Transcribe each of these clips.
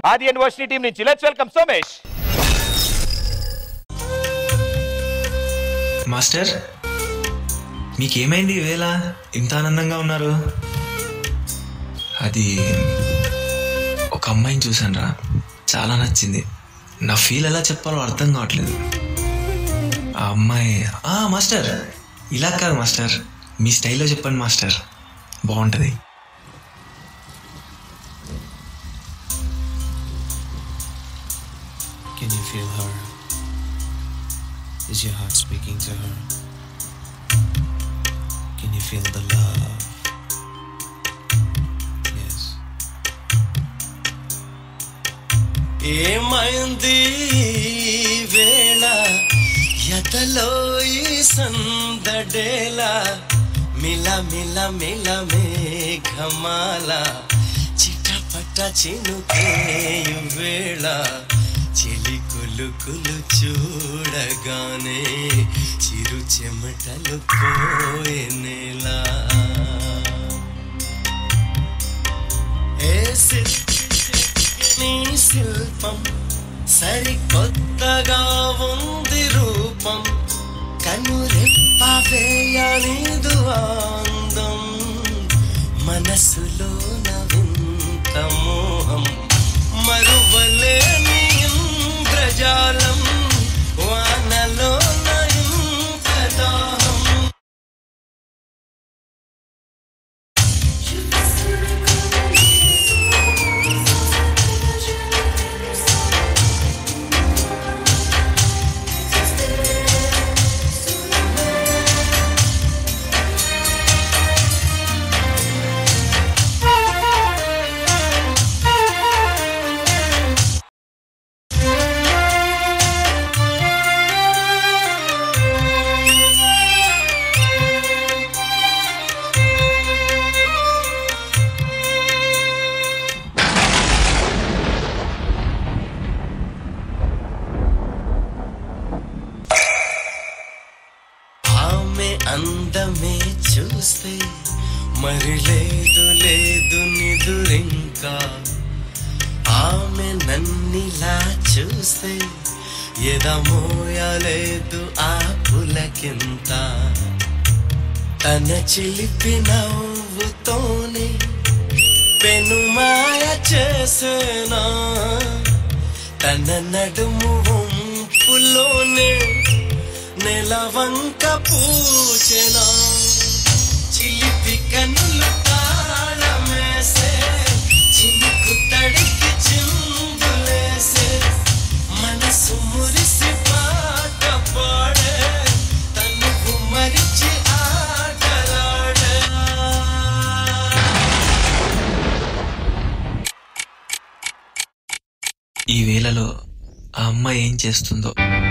ఆది university team నుంచి let's welcome Somesh master మీకేమైంది ఈవేళ ఇంత ఆనందంగా ఉన్నారు అది ఒక అమ్మాయిని చూశాను రా చాలా నచ్చింది నా ఫీల్ ఎలా చెప్పాలో అర్థం కావట్లేదు ఆ అమ్మాయి ఆ మాస్టర్ ఇలా కాదు మాస్టర్ మీ స్టైల్లో చెప్పండి మాస్టర్ బాగుంటుంది Can you feel her? Is your heart speaking to her? Can you feel the love? Yes. ఏమైంది ఈ వేళ ఎతలో ఈ సందడేలా మిల మిల మిల మేఘమాల చిటపట చినుకేయు వేళ చెలి కులుకులు చూడగానే చిరు చెమటలు పోయేనేలా ఏ నీ శిల్పం సరికొత్తగా ఉంది రూపం కనురెప్ప వేయలేదు అందం మనసులో వింత మోహం మరువలేని ఇంద్రజాలం వానలో ఇంత దాహం ఆమె అందమే చూస్తే మరి లేదు లేదు నిదురింకా ఆమె నన్నిలా చూస్తే ఎదమోయలేదు ఆ పులకింత తన చిలిపి నవ్వుతోనే పెనుమాయ చేసేనా తన నడుము వంపులోనే నెలవంక పూచెనా చిలిపి కన్నులు తాళమేసే చినుకు తడికి చిందులేసే మనసు మురిసి పాట పాడే తనుకు మరిచి ఆటలాడే ఈ వేళలో ఆ అమ్మాయి ఏం చేస్తుందో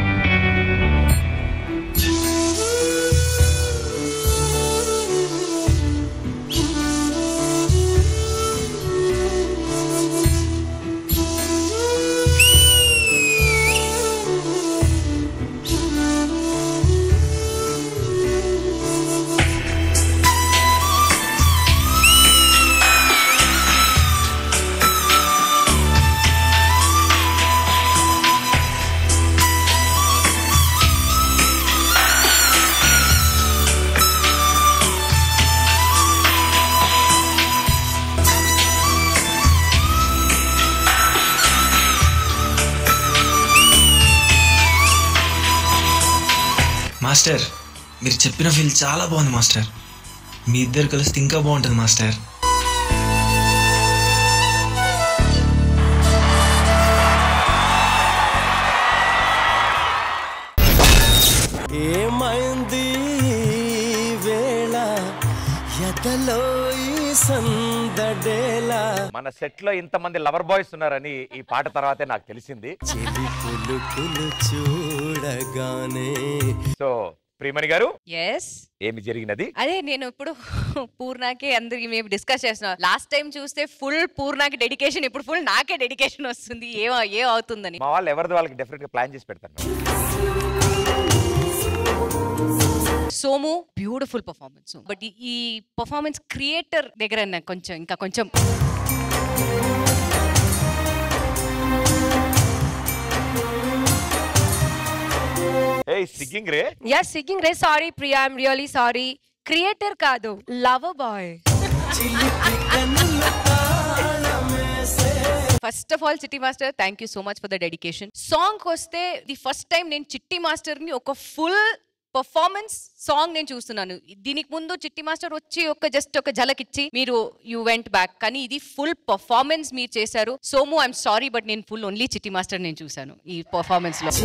మాస్టర్ మీరు చెప్పిన ఫీల్ చాలా బాగుంది మాస్టర్ మీ ఇద్దరు కలిస్తే ఇంకా బాగుంటుంది మాస్టర్ ఏమైంది ఈ వేళ ఎదలో ఈ సందడేలా మన సెట్ లో ఇంతమంది లవర్ బాయ్స్ ఉన్నారని ఈ పాట తర్వాతే నాకు తెలిసింది చెలి పులుకులు చూడగానే సో ప్రియమణి గారు ఎస్ ఏమి జరిగినది అదే నేను ఇప్పుడు పూర్ణాకి అందరికి మేము డిస్కస్ చేస్తున్నాం లాస్ట్ టైం చూస్తే ఫుల్ పూర్ణాకి డెడికేషన్ ఇప్పుడు ఫుల్ నాకే డెడికేషన్ వస్తుంది ఏం ఏం అవుతుందని మా వాళ్ళు ఎవరిది వాళ్ళకి డెఫినెట్ గా ప్లాన్ చేసి పెడతాను సోము బ్యూటిఫుల్ పర్ఫార్మెన్స్ బట్ ఈ పర్ఫార్మెన్స్ క్రియేటర్ దగ్గర నాకు కొంచెం ఇంకా కొంచెం ఏ singing ray yeah singing ray sorry Priya I'm really sorry creator కాదు love boy first of all Chitti master thank you so much for the dedication song వస్తే ది ఫస్ట్ టైం నేను చిట్టి మాస్టర్ ని ఒక ఫుల్ పర్ఫార్మెన్స్ సాంగ్ నేను చూస్తున్నాను దీనికి ముందు చిట్టి మాస్టర్ వచ్చి ఒక జస్ట్ ఒక జలక్ ఇచ్చి మీరు యూ వెంట్ బ్యాక్ కానీ ఇది ఫుల్ పర్ఫార్మెన్స్ మీరు చేశారు సోము ఐఎమ్ సారీ బట్ నేను ఫుల్ ఓన్లీ చిట్టి మాస్టర్ నేను చూశాను ఈ పర్ఫార్మెన్స్ లో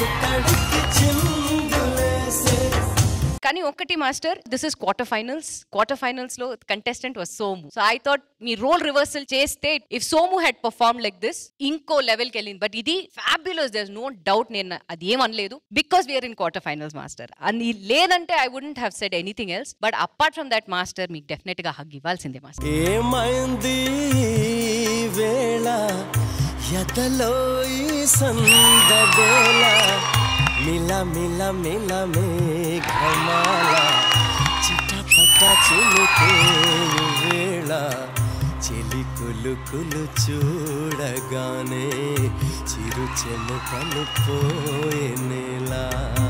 కానీ ఒకటి master this is quarter finals quarter finals లో contestant was Somu so I thought మీ రోల్ రివర్సల్ చేస్తే if Somu had perform like this ఇంకో లెవెల్ కి వెళ్ళింది బట్ ఇది ఫ్యాబ్యులస్ దర్ నో డౌట్ నేను అది ఏం అనలేదు because we're in quarter finals master అది లేదంటే I wouldn't have said anything else but apart from that master మీకు డెఫినెట్ గా హగ్ ఇవ్వాల్సిందే మాస్టర్ ఏమైంది ఈ వేళ ఎదలో ఈ సందడేల మిల మిల మిల మేఘమాల చిటపట చిలుకే వేళ చెలి కులుకులు చూడగానే చిరు చెమటలు పోయేలా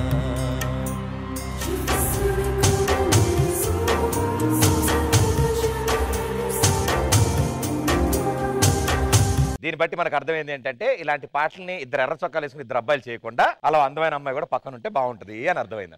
దీన్ని బట్టి మనకు అర్థమైంది ఏంటంటే ఇలాంటి పాటల్ని ఇద్దరు ఎర్ర చొక్కాలు వేసుకుని ఇద్దరు అబ్బాయిలు చేయకుండా అలా అందమైన అమ్మాయి కూడా పక్కన ఉంటే బాగుంటది అని అర్థమైంది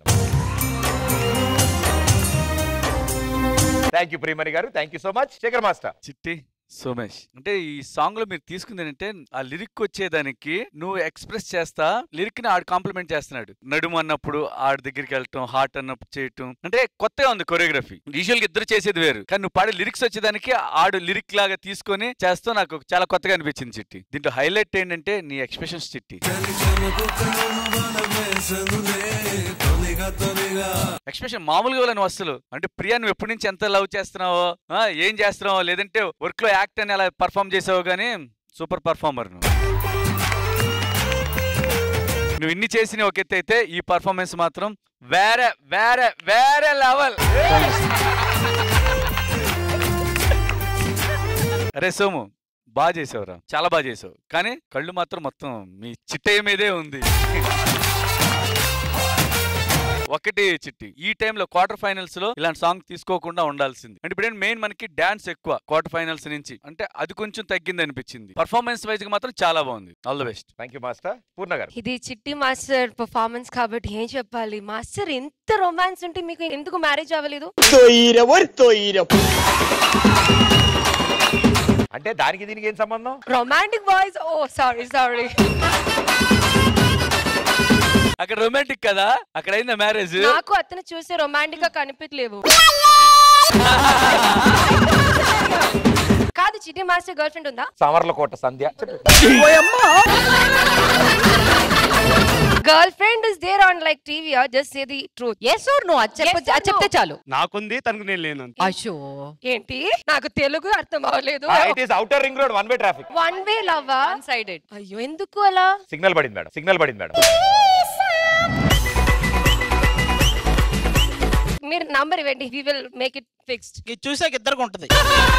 thank you Priyamani garu thank you so much Shekhar master Chitti Somesh అంటే ఈ సాంగ్ లో మీరు తీసుకుంది ఏంటంటే ఆ లిరిక్ వచ్చేదానికి నువ్వు ఎక్స్ప్రెస్ చేస్తా లిరిక్ ని ఆడు కాంప్లిమెంట్ చేస్తున్నాడు నడుము అన్నప్పుడు ఆడి దగ్గరికి వెళ్ళటం హార్ట్ అన్నప్పుడు చేయటం అంటే కొత్తగా ఉంది కొరియోగ్రఫీ యూజువల్ గా ఇద్దరు చేసేది వేరు కానీ నువ్వు పాడే లిరిక్స్ వచ్చేదానికి ఆడు లిరిక్ లాగా తీసుకొని చేస్తూ నాకు చాలా కొత్తగా అనిపించింది చిట్టి దీంట్లో హైలైట్ ఏంటంటే నీ ఎక్స్ప్రెషన్స్ చిట్టి ఎక్స్ప్రెషన్ మామూలుగా వాళ్ళని అసలు అంటే ప్రియా నువ్వు ఎప్పటి నుంచి ఎంత లవ్ చేస్తున్నావో ఆ, ఏం చేస్తున్నావో లేదంటే వర్క్ లో యాక్ట్ అని అలా పర్ఫామ్ చేసావు కానీ సూపర్ పర్ఫార్మర్ నువ్వు నువ్వు ఇన్ని చేసిన ఒక ఎత్తు అయితే ఈ పర్ఫార్మెన్స్ మాత్రం వేరే వేరే వేరే లెవెల్ అరే సోము బాగా చేసావురా చాలా బాగా చేసావు కానీ కళ్ళు మాత్రం మొత్తం మీ చిట్టయ్య మీదే ఉంది ఒకటి చిట్టి ఈ టైంలో క్వార్టర్ ఫైనల్స్ లో ఇలాంటి సాంగ్ తీసుకోకుండా ఉండాల్సింది అంటే ఇప్పుడు మెయిన్ మనకి డాన్స్ ఎక్కువ క్వార్టర్ ఫైనల్స్ నుంచి అంటే అది కొంచెం తగ్గింది అనిపించింది పర్ఫార్మెన్స్ వైజ్ గా మాత్రం చాలా బాగుంది all the best thank you master Purna garu ఇది చిట్టి మాస్టర్ పర్ఫార్మెన్స్ కాబట్టి ఏం చెప్పాలి మాస్టర్ ఎంత రొమాన్స్ ఉంటే మీకు ఎందుకు మ్యారేజ్ అవ్వలేదు అంటే దానికి దీనికి ఏం సంబంధం romantic boys oh sorry sorry అక్కడ రొమాంటిక్ కదా అక్కడ అయిందా మ్యారేజ్ నాకు అతను చూస్తే రొమాంటిక్ గా కనిపించలేవు కాదు చిట్టి మాస్టర్ గర్ల్ ఫ్రెండ్ ఉందా సమర్లకోట సంధ్య చెప్పు. Girlfriend is there on like TV just say the truth yes or no అది చెప్ప Yes or అది చెప్తే no? చాలు నాకుంది తనకు నేను లేను అంతే. అయ్యో ఏంటి నాకు తెలుగు అర్థం అవ్వలేదు it is outer ring road one way traffic one way లవ్వా వన్ సైడెడ్ అయ్యో ఎందుకు అలా సిగ్నల్ పడింది మేడం సిగ్నల్ పడింది మేడం మీరు నంబర్ ఇవ్వండి we will make it fixed ఇది చూసాక ఇద్దరికి ఉంటది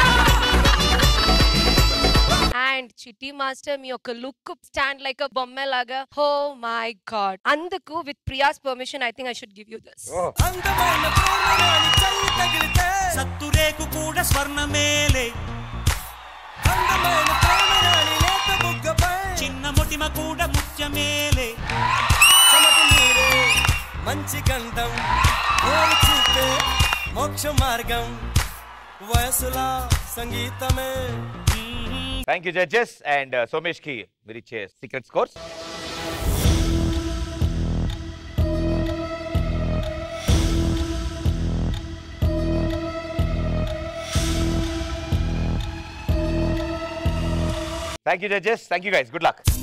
అండ్ చిట్టి మాస్టర్ మీ యొక్క లుక్ స్టాండ్ లైక్ అ బొమ్మ లాగా హో మై గాడ్ అందుకు with Priya's permission I think I should give you this అందమైన ప్రేమగాని చల్లి తగిలితే సత్తురేకు కూడా స్వర్ణమేలే అందమైన ప్రేమగాని లేత బుగ్గపై చిన్న మొటిమ కూడా ముత్యమేలే చెమట నీరే మంచి గంధం ఓరు చూపే మోక్ష మార్గం వయసులా సంగీతమే thank you judges and Somesh కి మీరు ఇచ్చే secret scores thank you judges thank you guys good luck